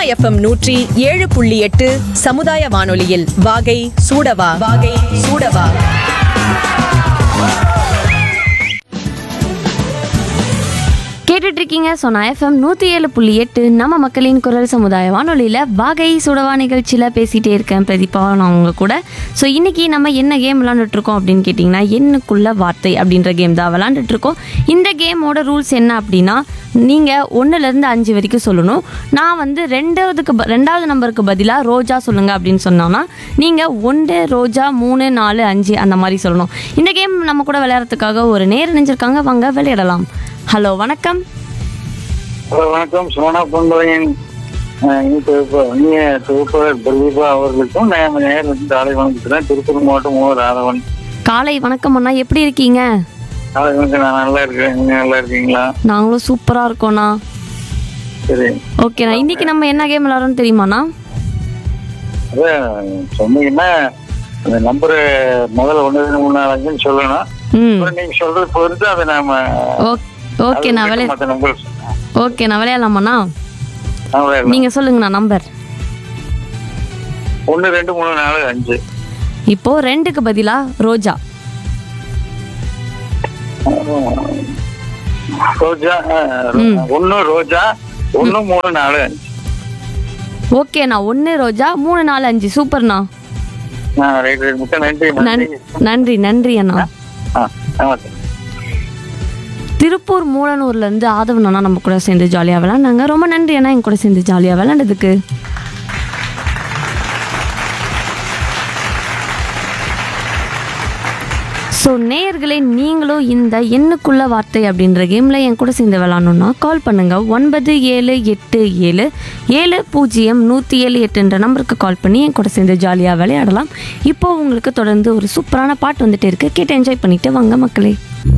FM நூற்றி ஏழு புள்ளி எட்டு சமுதாய வானொலியில் வாகை சூடவா வாகை சூடவா கேட்டுட்டு இருக்கீங்க சொன்னா எஃப்எம் நூற்றி ஏழு புள்ளி எட்டு நம்ம மக்களின் குரல் சமுதாய வானொலியில் வாகை சுடவா நிகழ்ச்சியில் பேசிகிட்டே இருக்கேன் பிரதீபா நான் உங்க கூட ஸோ இன்னைக்கு நம்ம என்ன கேம் விளாண்டுட்டு இருக்கோம் அப்படின்னு கேட்டிங்கன்னா எண்ணுக்குள்ள வார்த்தை அப்படின்ற கேம் தான் விளாண்டுட்டு இருக்கோம் இந்த கேமோட ரூல்ஸ் என்ன அப்படின்னா நீங்கள் ஒன்றுலேருந்து அஞ்சு வரைக்கும் சொல்லணும் நான் வந்து ரெண்டாவதுக்கு ப- ரெண்டாவது நம்பருக்கு பதிலாக ரோஜா சொல்லுங்கள் அப்படின்னு சொன்னோன்னா நீங்கள் ஒன்று ரோஜா மூணு நாலு அஞ்சு அந்த மாதிரி சொல்லணும் இந்த கேம் நம்ம கூட விளையாடுறதுக்காக ஒரு நேர் நினைஞ்சிருக்காங்க வாங்க விளையாடலாம் ஹலோ வணக்கம் ஹலோ வணக்கம் சோனா பொங்கலின் இனிய தொகுப்பாளர் பிரதீபா அவர்களுக்கும் நான் நேர் வந்து ஆலை வணக்கத்துறேன் திருப்பூர் மாவட்டம் ஓ ராதவன் காலை வணக்கம் அண்ணா எப்படி இருக்கீங்க ஆலை வணக்கம் நான் நல்லா இருக்கேன் நீங்க நல்லா இருக்கீங்களா நாங்களும் சூப்பராக இருக்கோண்ணா சரி ஓகேண்ணா இன்னைக்கு நம்ம என்ன கேம் விளாட்றோம்னு தெரியுமாண்ணா அதான் சொன்னீங்கன்னா அந்த நம்பரு முதல்ல ஒன்று ரெண்டு மூணு நாலு அஞ்சுன்னு சொல்லணும் ம் அப்புறம் நீங்க சொல்றது பொறுத்து அதை நாம ஓக் ஓகேண்ணா விளையா மற்ற நம்பர் ஓகேண்ணா விளையாடலாமாண்ணா ஒன்று நீங்கள் சொல்லுங்கண்ணா நம்பர் ரெண்டு மூணு நாலு அஞ்சு இப்போது ரெண்டுக்கு பதிலாக ரோஜா ரோஜா ஒன்று ரோஜா ஒன்று மூணு நாலு அஞ்சு ஓகேண்ணா ஒன்று ரோஜா மூணு நாலு அஞ்சு சூப்பர்ண்ணா ஆ ரைட் ரைட் மிக்க நன்றி நன் நன்றி நன்றி நன்றி அண்ணா ஆ ஆமாம் திருப்பூர் மூலனூர்லேருந்து ஆதவன் அண்ணா நம்ம கூட சேர்ந்து ஜாலியாக விளாண்டாங்க ரொம்ப நன்றி அண்ணா என் கூட சேர்ந்து ஜாலியாக விளாண்டதுக்கு ஸோ நேயர்களே நீங்களும் இந்த எண்ணுக்குள்ள வார்த்தை அப்படின்ற கேமில் என் கூட சேர்ந்து விளாட்ணுன்னா கால் பண்ணுங்கள் ஒன்பது ஏழு எட்டு ஏழு ஏழு பூஜ்ஜியம் நூற்றி ஏழு எட்டுன்ற நம்பருக்கு கால் பண்ணி என் கூட சேர்ந்து ஜாலியாக விளையாடலாம் இப்போ உங்களுக்கு தொடர்ந்து ஒரு சூப்பரான பாட்டு வந்துட்டு இருக்கு கேட்டு என்ஜாய் பண்ணிட்டு வாங்க மக்களே